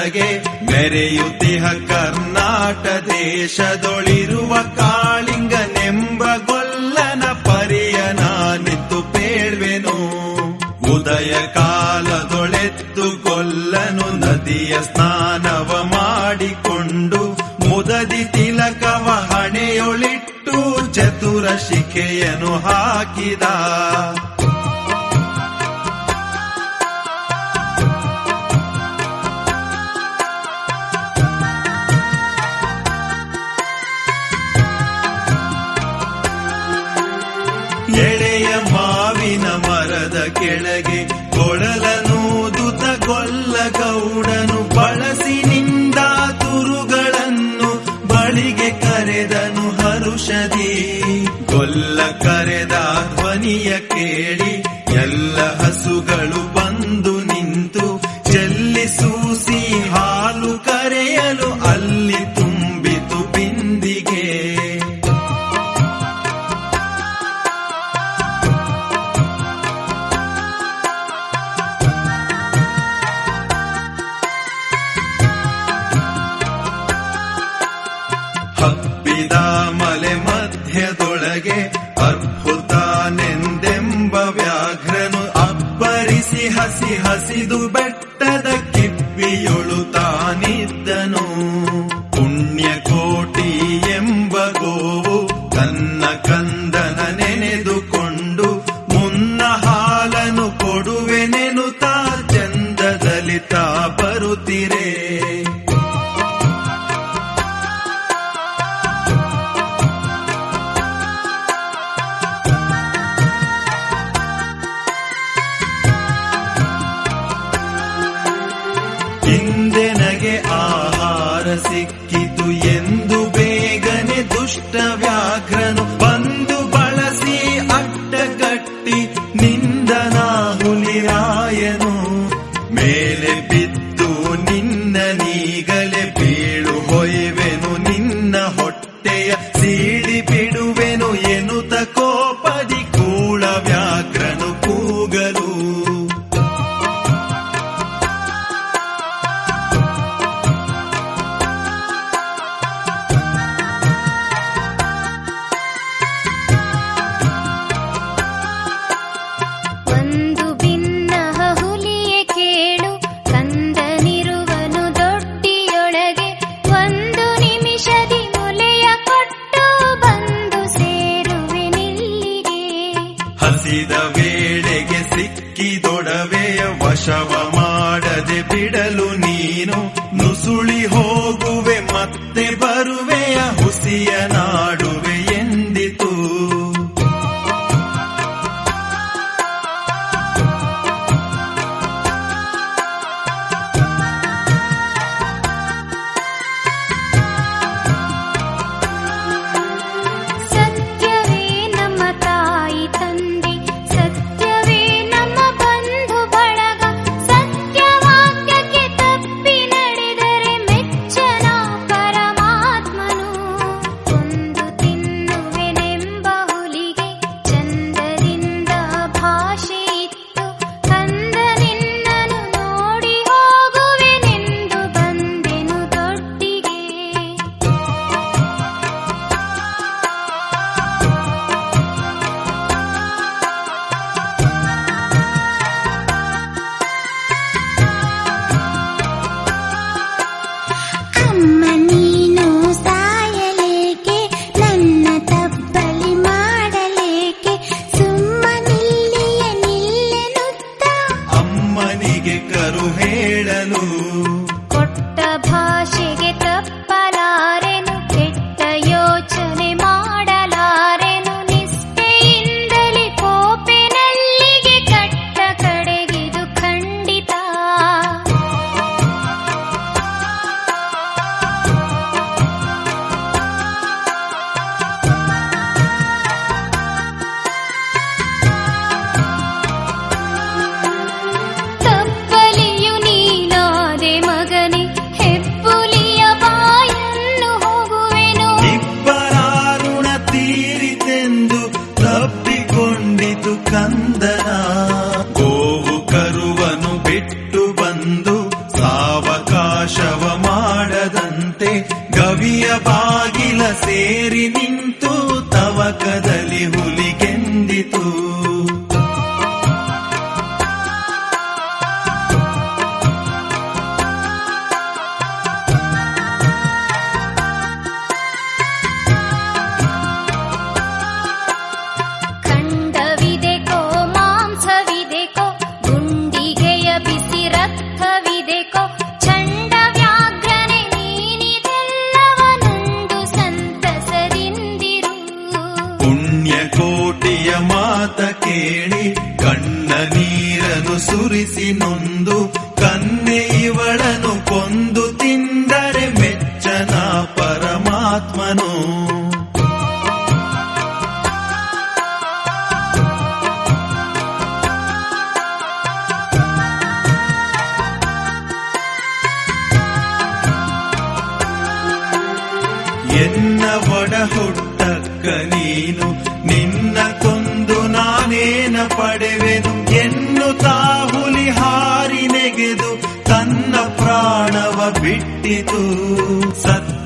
ಕೆಳಗೆ ಮೆರೆಯುತ್ತಿಹ ಕರ್ನಾಟ ದೇಶದೊಳಿರುವ ಕಾಳಿಂಗನೆಂಬ ಗೊಲ್ಲನ ಪರಿಯ ನಾನಿತ್ತು ಪೇಳ್ವೆನು ಉದಯ ಕಾಲದೊಳೆತ್ತು ಗೊಲ್ಲನು ನದಿಯ ಸ್ನಾನವ ಮಾಡಿಕೊಂಡು ಮುದದಿ ತಿಲಕವ ಹಣೆಯೊಳಿಟ್ಟು ಚತುರ ಶಿಖೆಯನ್ನು ಹಾಕಿದ ಎಳೆಯ ಮಾವಿನ ಮರದ ಕೆಳಗೆ ಕೊಳಲನೂದುತ ಗೊಲ್ಲ ಗೌಡನು ಬಳಸಿನಿಂದ ತುರುಗಳನ್ನು ಬಳಿಗೆ ಕರೆದನು ಹರುಷದಿ ಗೊಲ್ಲ ಕರೆದ ಧ್ವನಿಯ ಕೇಳಿ ಎಲ್ಲ ಹಸುಗಳು ಬಂದು ನಿಂತು ಚೆಲ್ಲಿಸೂಸಿ ಹಾಲು ಕರೆಯಲು ಅಲ್ಲಿ ತುಂಬಿತು ಬಿಂದಿಗೆ ಹಬ್ಬಿದ ಮಲೆ ಮಧ್ಯದೊಳಗೆ ಅದ್ಭುತನೆಂದೆಂಬ ವ್ಯಾಘ್ರನು ಅಬ್ಬರಿಸಿ ಹಸಿ ಹಸಿದು ಬೆಟ್ಟದ ಕಿಪ್ಪಿಯೊಳು ತಾನಿದ್ದನು ಪುಣ್ಯಕೋಟಿ ಎಂಬ ಗೋವು ತನ್ನ ಕಂದನ ನೆನೆದುಕೊಂಡು ಮುನ್ನ ಹಾಲನು ಕೊಡುವೆನೆನುತ್ತಾ ಚಂದದಲ್ಲಿ ತಾ ಬರುತ್ತಿರೇ ಹಿಂದೆನಗೆ ಆಹಾರ ಸಿಕ್ಕಿತು ಎಂದು ಬೇಗನೆ ದುಷ್ಟ ವ್ಯಾಘ್ರನು ಬಂದು ಬಳಸಿ ಅಡ್ಡಗಟ್ಟಿ ನಿಂದನ ಹುಲಿರಾಯನು ಮೇಲೆ ಬಿದ್ದು ನಿನ್ನ ನೀಗಲೆ ಬೀಳು ಹೊಯ್ವೆನು ನಿನ್ನ ಹೊಟ್ಟೆಯ ಸೀಳಿ ಬಿಡುವೆನು ಎನ್ನುತ್ತ ಕೋಪದಿ ಕೂಳ ವ್ಯಾಘ್ರನು ಕೂಗಲು ಒಂದು ಭಿನ್ನ ಹುಲಿಯೇ ಕೇಳು ಕಂದನಿರುವನು ದೊಡ್ಡಿಯೊಳಗೆ ಒಂದು ನಿಮಿಷದಿ ಮುಲೆಯ ಕೊಟ್ಟು ಬಂದು ಸೇರುವೆನಿಲ್ಲಿಗೆ ಹಸಿದ ವೇಳೆಗೆ ಸಿಕ್ಕಿದೊಡವೆಯ ವಶವ ಮಾಡದೆ ಬಿಡಲು ನೀನು ನುಸುಳಿ ಹೋಗುವೆ ಮತ್ತೆ ಬರುವೆಯ ಹುಸಿಯ ನಾಡುವೆ ಎಂದಿತು ಸತ್ಯವೇ ನಮ್ಮ ತಾಯಿ ತಂದೆ ಸತ್ಯವೇ ನಮ್ಮ ಬಂಧು ಬಳಗ ಸತ್ಯವಾಕ್ಯಕ್ಕೆ ತಪ್ಪಿ ನಡೆದರೆ ಮೆಚ್ಚನ ಪರಮಾತ್ಮನು ಕೊಂದು ತಿನ್ನುವೆನೆಂಬ ಹುಲಿಗೆ ಚಂದದಿಂದ ಭಾಷೆ ಇತ್ತು ಕಂದ ನಿನ್ನನು ನೋಡಿ ಹೋಗುವೆನೆಂದು ಬಂದೆನು ದೊಡ್ಡಿಗೆ ಅಮ್ಮ ನೀನು ಸಾಯಲೇಕೆ ನನ್ನ ತಬ್ಬಲಿ ಮಾಡಲೇಕೆ ಸುಮ್ಮನಿಲ್ಲಿಯ ನಿಲ್ಲೆನುತ್ತ ಅಮ್ಮನಿಗೆ ಕರು ಹೇಳಲು ಕೊಟ್ಟ ಭಾಷೆಗೆ ತಪ್ಪಲಾರೆನು ಕೆಟ್ಟ ಯೋಚನೆ ಮಾಡಲಾರೆನು ನಿಷ್ಠೆಯಿಂದಲೇ ಕೋಪೆನಲ್ಲಿಗೆ ಕಟ್ಟ ಕಡೆಗಿದು ಖಂಡಿತ ತಪ್ಪಲಿಯು ನೀನಾದೆ ಸೇರಿ ನಿಂತು ತವಕದಲ್ಲಿ ಹುಲಿಗೆಂದಿತು ಖಂಡವಿದೆಕೋ ಮಾಂಸವಿದೆಕೋ ಗುಂಡಿಗೆಯ ಬಿಸಿ ರಕ್ತವಿದೆಕೋ ಚಂಡ ವ್ಯಾಘ್ರನೆ ನೀನಿದೆಲ್ಲವನೊಂದು ಸಂತಸದಿಂದಿರು ಪುಣ್ಯಕೋಟಿಯ ಮಾತ ಕೇಳಿ ಕಣ್ಣ ನೀರನ್ನು ಸುರಿಸಿ ನೊಂದು ಕನ್ನೆ ಇವಳನು ಕೊಂದು ತಿಂದರೆ ಮೆಚ್ಚನ ಪರಮಾತ್ಮನು ಎನ್ನ ಒಡ ಹುಟ್ಟಕ್ಕ ನೀನು ನಿನ್ನ ಕೊಂದು ನಾನೇನ ಪಡೆವೆನು ಎನ್ನುತ್ತಾ ಹುಲಿ ಹಾರಿ ನೆಗೆದು ತನ್ನ ಪ್ರಾಣವ ಬಿಟ್ಟಿತು ಸತ್ತ